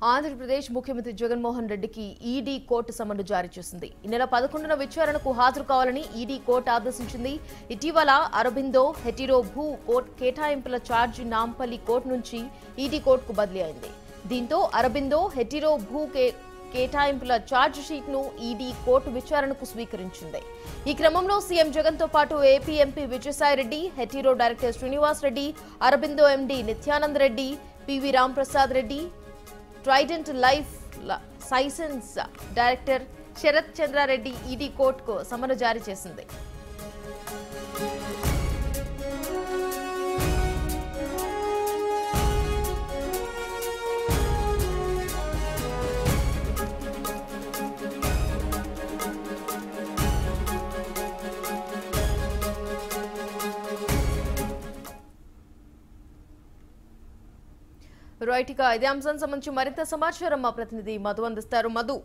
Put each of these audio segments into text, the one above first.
ఆంధ్రప్రదేశ్ ముఖ్యమంత్రి జగన్మోహన్ రెడ్డికి ED court సమన్లు జారీ చేసింది ఈ నెల పదకొండున విచారణకు హాజరు కావాలని ఈడీ కోర్టు ఆదేశించింది ఇటీవల అరబిందో హెటిరో భూ కోర్టు కేటాయింపుల ఛార్జీ నాంపల్లి కోర్టు నుంచి ఈడీ కోర్టుకు బదిలీ అయింది దీంతో అరబిందో హెటిరో భూ కే కేటాయింపుల ఛార్జ్ షీట్ ను ఈడీ కోర్టు విచారణకు స్వీకరించింది ఈ క్రమంలో సీఎం జగన్ తో పాటు AP MP Vijayasai Reddy Hetero director Srinivas Reddy Aurobindo MD Nityanand Reddy PV Ramprasad Reddy Trident Life Sciences director Sarath Chandra Reddy ED కోర్టుకు సమను జారీ చేసింది రైట్ ఇక ఇదే అంశానికి సంబంధించి మరింత సమాచారం మా ప్రతినిధి మధు అందిస్తారు మధు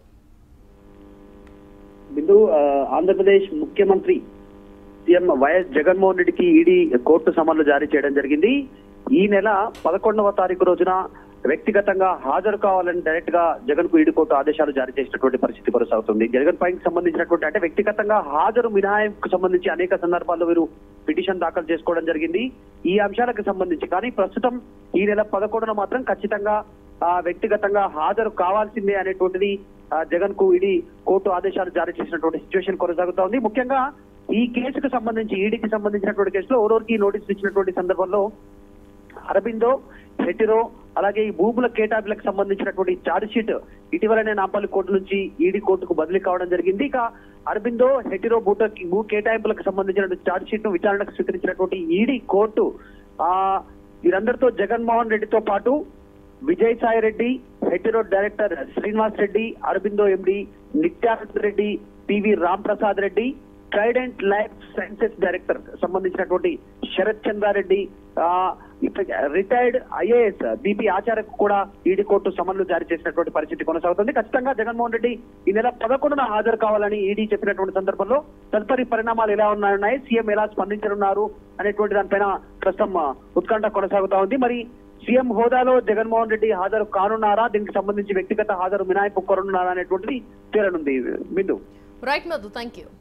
బిందు ఆ, ఆంధ్రప్రదేశ్ ముఖ్యమంత్రి సీఎం వైఎస్ జగన్మోహన్ రెడ్డికి ఈడీ కోర్టు సమన్లు జారీ చేయడం జరిగింది ఈ నెల పదకొండవ తారీఖు రోజున వ్యక్తిగతంగా హాజరు కావాలని డైరెక్ట్ గా జగన్ కు ఈడీ కోర్టు ఆదేశాలు జారీ చేసినటువంటి పరిస్థితి కొనసాగుతుంది జగన్ పైకి సంబంధించినటువంటి అంటే వ్యక్తిగతంగా హాజరు మినహాయింపుకు సంబంధించి అనేక సందర్భాల్లో వీరు పిటిషన్ దాఖలు చేసుకోవడం జరిగింది ఈ అంశాలకు సంబంధించి కానీ ప్రస్తుతం ఈ నెల పదకొండున మాత్రం ఖచ్చితంగా ఆ, వ్యక్తిగతంగా హాజరు కావాల్సిందే అనేటువంటిది ఆ, జగన్ కు ఈడీ కోర్టు ఆదేశాలు జారీ చేసినటువంటి సిచ్యువేషన్ కొనసాగుతా ఉంది ముఖ్యంగా ఈ కేసుకు సంబంధించి ఈడీకి సంబంధించినటువంటి కేసులో ఓరోరికి నోటీసులు ఇచ్చినటువంటి సందర్భంలో అరబిందో హెటిరో అలాగే ఈ భూముల కేటాయింపులకు సంబంధించినటువంటి ఛార్జ్ షీట్ ఇటీవలనే నాంపల్లి కోర్టు నుంచి ఈడీ కోర్టుకు బదిలీ కావడం జరిగింది ఇక అరబిందో హెటిరో భూట భూ కేటాయింపులకు సంబంధించినటువంటి ఛార్జ్ షీట్ ను విచారణకు స్వీకరించినటువంటి ఈడీ కోర్టు ఆ వీరందరితో జగన్మోహన్ రెడ్డితో పాటు Vijay Sai Reddy Hetero director Srinivas Reddy Aurobindo MD Nityanand Reddy PV Ram Prasad Reddy Trident Life Sciences director సంబంధించినటువంటి Sarath Chandra Reddy retired IAS BP ఆచార్యకు కూడా ఈడీ కోర్టు సమన్లు జారీ చేసినటువంటి పరిస్థితి కొనసాగుతుంది ఖచ్చితంగా జగన్మోహన్ రెడ్డి ఈ నెల పదకొండున హాజరు కావాలని ఈడీ చెప్పినటువంటి సందర్భంలో తదుపరి పరిణామాలు ఎలా ఉన్నాయి సీఎం ఎలా స్పందించనున్నారు అనేటువంటి దానిపైన ప్రస్తుతం ఆ, ఉత్కంఠ కొనసాగుతా ఉంది మరి సీఎం హోదాలో జగన్మోహన్ రెడ్డి హాజరు కానున్నారా దీనికి సంబంధించి వ్యక్తిగత హాజరు మినహాయింపు కోరనున్నారా అనేటువంటిది తేలనుంది Bindu right Madhu thank you